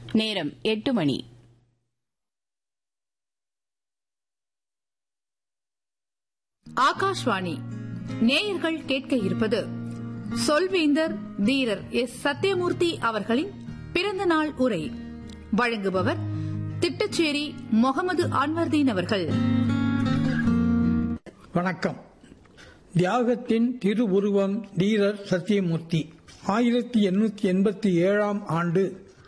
நேரம் எட்டு மணி ஆகாஷ்வாணி நேயர்கள் கேட்க இருப்பது சொல்வேந்தர் தீரர் எஸ் சத்யமூர்த்தி அவர்களின் பிறந்த நாள் உரை வழங்குபவர் திட்டச்சேரி முகமது அன்வர்தீன் அவர்கள் வணக்கம் தியாகத்தின் திருவுருவம் தீரர் சத்தியமூர்த்தி ஆயிரத்தி எண்ணூத்தி எண்பத்தி ஏழாம் ஆண்டு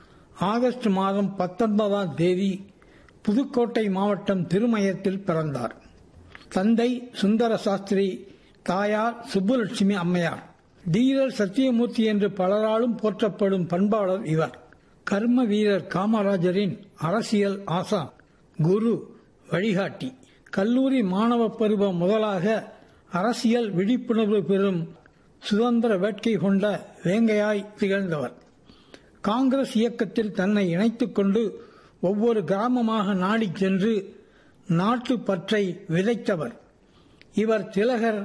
ஆகஸ்ட் மாதம் பத்தொன்பதாம் தேதி புதுக்கோட்டை மாவட்டம் திருமயத்தில் பிறந்தார் தந்தை சுந்தர சாஸ்திரி தாயார் சுப்புலட்சுமி அம்மையார் தீரர் சத்தியமூர்த்தி என்று பலராலும் போற்றப்படும் பண்பாளர் இவர் கர்ம வீரர் காமராஜரின் அரசியல் ஆசான் குரு வழிகாட்டி கல்லூரி மாணவ பருவம் முதலாக அரசியல் விழிப்புணர்வு பெறும் சுதந்திர வேட்கை கொண்ட வேங்கையாய் திகழ்ந்தவர் காங்கிரஸ் இயக்கத்தில் தன்னை இணைத்துக் கொண்டு ஒவ்வொரு கிராமமாக நாடிச் சென்று நாட்டு பற்றை விதைத்தவர் இவர் திலகர்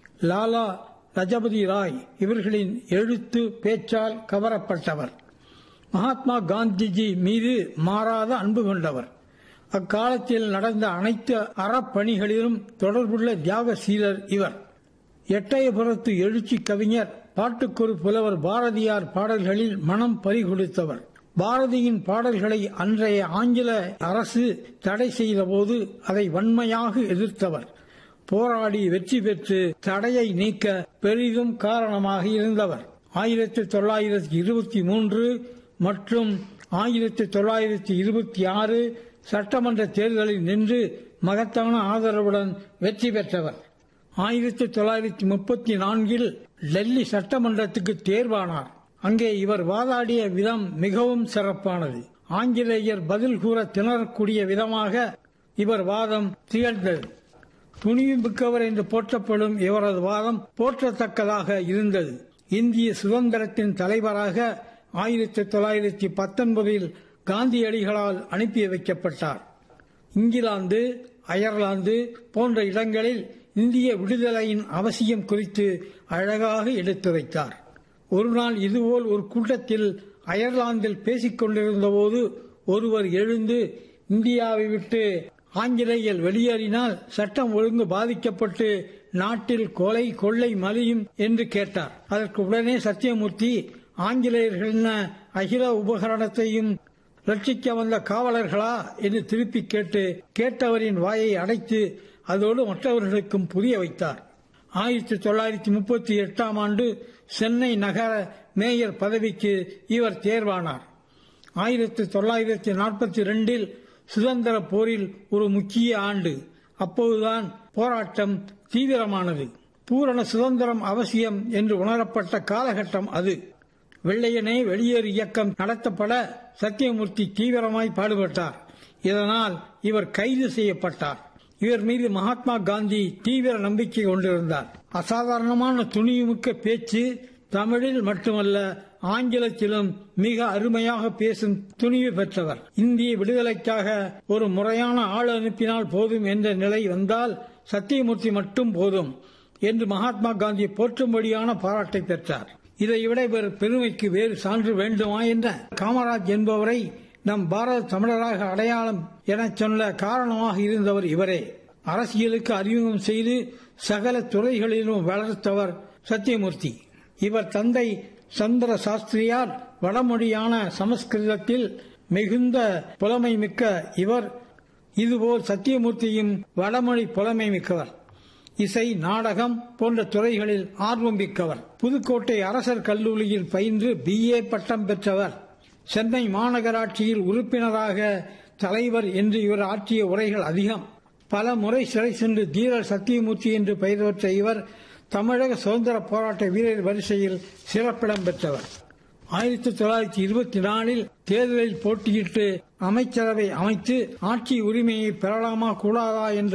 லாலா லஜபதி ராய் இவர்களின் எழுத்து பேச்சால் கவரப்பட்டவர் மகாத்மா காந்திஜி மீது மாறாத அன்பு கொண்டவர் அக்காலத்தில் நடந்த அனைத்து அறப்பணிகளிலும் தொடர்புள்ள தியாக சீலர் இவர் எட்டயபுரத்து எழுச்சி கவிஞர் பாட்டுக்கொரு புலவர் பாரதியார் பாடல்களில் மனம் பறிகொடுத்தவர் பாரதியின் பாடல்களை அன்றைய ஆங்கில அரசு தடை செய்தபோது அதை வன்மையாக எதிர்த்தவர் போராடி வெற்றி பெற்று தடையை நீக்க பெரிதும் காரணமாக இருந்தவர் ஆயிரத்தி தொள்ளாயிரத்தி இருபத்தி மூன்று மற்றும் ஆயிரத்தி தொள்ளாயிரத்தி இருபத்தி ஆறு சட்டமன்ற தேர்தலில் நின்று மகத்தான ஆதரவுடன் வெற்றி பெற்றவர் ஆயிரத்தி தொள்ளாயிரத்தி முப்பத்தி நான்கில் டெல்லி சட்டமன்றத்துக்கு தேர்வானார் அங்கே இவர் வாதாடிய விதம் மிகவும் சிறப்பானது ஆங்கிலேயர் பதில் கூற திணறக்கூடிய விதமாக இவர் வாதம் திகழ்ந்தது துணிவு மிக்கவர் என்று போற்றப்படும் இவரது வாதம் போற்றத்தக்கதாக இருந்தது இந்திய சுதந்திரத்தின் தலைவராக ஆயிரத்தி தொள்ளாயிரத்தி பத்தொன்பதில் காந்தியடிகளால் அனுப்பி வைக்கப்பட்டார் இங்கிலாந்து அயர்லாந்து போன்ற இடங்களில் இந்திய விடுதலையின் அவசியம் குறித்து அழகாக எடுத்துரைத்தார் ஒருநாள் இதுபோல் ஒரு கூட்டத்தில் அயர்லாந்தில் பேசிக் கொண்டிருந்தபோது ஒருவர் எழுந்து இந்தியாவை விட்டு ஆங்கிலேயர் வெளியேறினால் சட்டம் ஒழுங்கு பாதிக்கப்பட்டு நாட்டில் கொலை கொள்ளை மலியும் என்று கேட்டார் அதற்கு உடனே சத்தியமூர்த்தி ஆங்கிலேயர்களின் அகில உபகரணத்தையும் ரட்சிக்க வந்த காவலர்களா என்று திருப்பி கேட்டு கேட்டவரின் வாயை அடைத்து அதோடு மற்றவர்களுக்கும் புரிய வைத்தார் ஆயிரத்தி தொள்ளாயிரத்தி முப்பத்தி எட்டாம் ஆண்டு சென்னை நகர மேயர் பதவிக்கு இவர் தேர்வானார் ஆயிரத்தி தொள்ளாயிரத்தி நாற்பத்தி ரெண்டில் சுதந்திர போரில் ஒரு முக்கிய ஆண்டு அப்போதுதான் போராட்டம் தீவிரமானது பூரண சுதந்திரம் அவசியம் என்று உணரப்பட்ட காலகட்டம் அது வெள்ளையனே வெளியேறு இயக்கம் நடத்தப்பட சத்தியமூர்த்தி தீவிரமாய் பாடுபட்டார் இதனால் இவர் கைது செய்யப்பட்டார் இவர் மீது மகாத்மா காந்தி தீவிர நம்பிக்கை கொண்டிருந்தார் அசாதாரணமான துணிவுமிக்க பேச்சு தமிழில் மட்டுமல்ல ஆங்கிலத்திலும் மிக அருமையாக பேசும் துணிவு பெற்றவர் இந்திய விடுதலைக்காக ஒரு முறையான ஆள் அனுப்பினால் போதும் என்ற நிலை வந்தால் சத்தியமூர்த்தி மட்டும் போதும் என்று மகாத்மா காந்தி போற்றும்படியான பாராட்டை பெற்றார் இதைவிட இவர் பெருமைக்கு வேறு சான்று வேண்டுமா என்ற காமராஜ் என்பவரை நம் பாரத தமிழராக அடையாளம் என சொல்ல காரணமாக இருந்தவர் இவரே அரசியலுக்கு அறிமுகம் செய்து சகல துறைகளிலும் வளர்த்தவர் சத்தியமூர்த்தி இவர் தந்தை சந்திர சாஸ்திரியார் வடமொழியான சமஸ்கிருதத்தில் மிகுந்த புலமை மிக்க இவர் இதுபோல் சத்தியமூர்த்தியும் வடமொழி புலமை மிக்கவர் இசை நாடகம் போன்ற துறைகளில் ஆர்வம் மிக்கவர் புதுக்கோட்டை அரசர் கல்லூரியில் பயின்று பிஏ பட்டம் பெற்றவர் சென்னை மாநகராட்சியில் உறுப்பினராக தலைவர் என்று இவர் ஆற்றிய உரைகள் அதிகம் பல முறை சிறை சென்று தீரர் சத்தியமூர்த்தி என்று பெயர் பெற்ற இவர் தமிழக சுதந்திர போராட்ட வீரர் வரிசையில் சிறப்பிடம் பெற்றவர் ஆயிரத்தி தொள்ளாயிரத்தி இருபத்தி நாலில் தேர்தலில் போட்டியிட்டு அமைச்சரவை அமைத்து ஆட்சி உரிமையை பெறலாமா கூடாதா என்ற